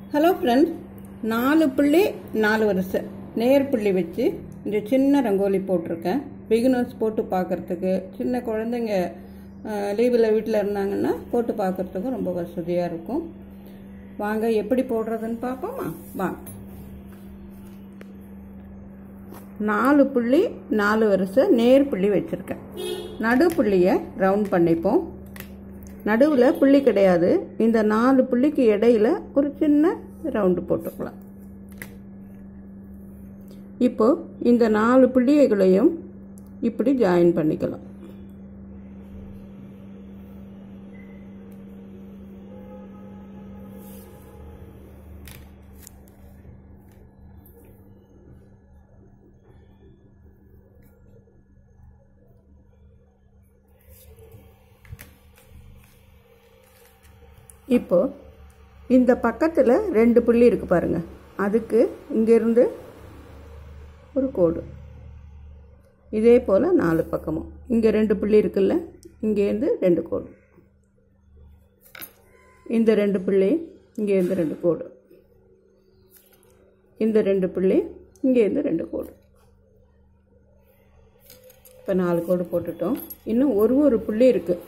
hello friends நாலு புள்ளி நாலு வருஷம் நேர் புள்ளி வச்சு இந்த சின்ன ரங்கோலி போட்டிருக்கேன் பிகினர்ஸ் போட்டு பார்க்கறதுக்கு சின்ன குழந்தைங்க லீவில் வீட்டில் இருந்தாங்கன்னா போட்டு பார்க்கறதுக்கும் ரொம்ப வசதியாக இருக்கும் வாங்க எப்படி போடுறதுன்னு பார்ப்போமா வாங்க நாலு புள்ளி நாலு வருஷம் நேர் புள்ளி வச்சுருக்கேன் நடு புள்ளியை ரவுண்ட் பண்ணிப்போம் நடுவில் புள்ளி கிடையாது இந்த நாலு புள்ளிக்கு இடையில ஒரு சின்ன ரவுண்டு போட்டுக்கலாம் இப்போ இந்த நாலு புள்ளிகளையும் இப்படி ஜாயின் பண்ணிக்கலாம் இப்போ இந்த பக்கத்தில் ரெண்டு புள்ளி இருக்கு பாருங்க அதுக்கு இங்கேருந்து ஒரு கோடு இதே போல் நாலு பக்கமும் இங்கே ரெண்டு புள்ளி இருக்குல்ல இங்கேருந்து ரெண்டு கோடு இந்த ரெண்டு புள்ளி இங்கேருந்து ரெண்டு கோடு இந்த ரெண்டு புள்ளி இங்கேருந்து ரெண்டு கோடு இப்போ நாலு கோடு போட்டுட்டோம் இன்னும் ஒரு ஒரு புள்ளி இருக்குது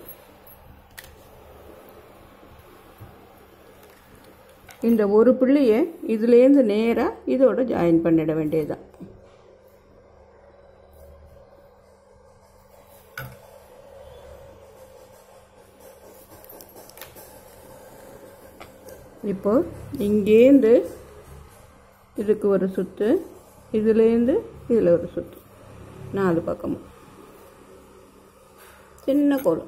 இந்த ஒரு புள்ளியை இதுலேருந்து நேராக இதோட ஜாயின் பண்ணிட வேண்டியதுதான் இப்போ இங்கேருந்து இதுக்கு ஒரு சுற்று இதுலேருந்து இதில் ஒரு சுற்று நாலு பக்கமும் சின்ன கோலம்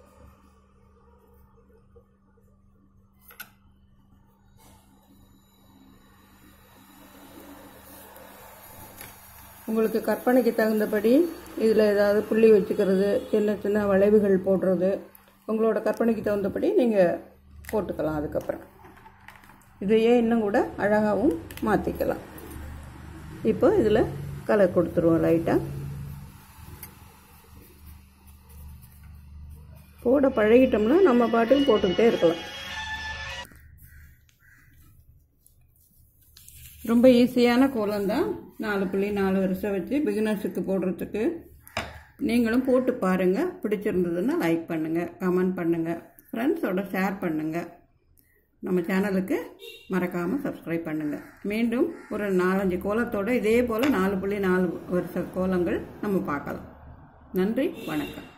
உங்களுக்கு கற்பனைக்கு தகுந்தபடி இதில் ஏதாவது புள்ளி வச்சுக்கிறது சின்ன சின்ன வளைவுகள் போடுறது உங்களோட கற்பனைக்கு தகுந்தபடி நீங்கள் போட்டுக்கலாம் அதுக்கப்புறம் இதையே இன்னும் கூட அழகாகவும் மாற்றிக்கலாம் இப்போ இதில் கலர் கொடுத்துருவோம் லைட்டாக போட பழகிட்டோம்னா நம்ம பாட்டுக்கு போட்டுக்கிட்டே இருக்கலாம் ரொம்ப ஈஸியான கோலம் தான் நாலு புள்ளி நாலு வருஷம் வச்சு பிகினர்ஸுக்கு போடுறதுக்கு நீங்களும் போட்டு பாருங்கள் பிடிச்சிருந்ததுன்னா லைக் பண்ணுங்கள் கமெண்ட் பண்ணுங்கள் ஃப்ரெண்ட்ஸோட ஷேர் பண்ணுங்கள் நம்ம சேனலுக்கு மறக்காமல் சப்ஸ்கிரைப் பண்ணுங்கள் மீண்டும் ஒரு நாலஞ்சு கோலத்தோடு இதே போல் நாலு புள்ளி நாலு வருஷ கோலங்கள் நம்ம பார்க்கலாம் நன்றி வணக்கம்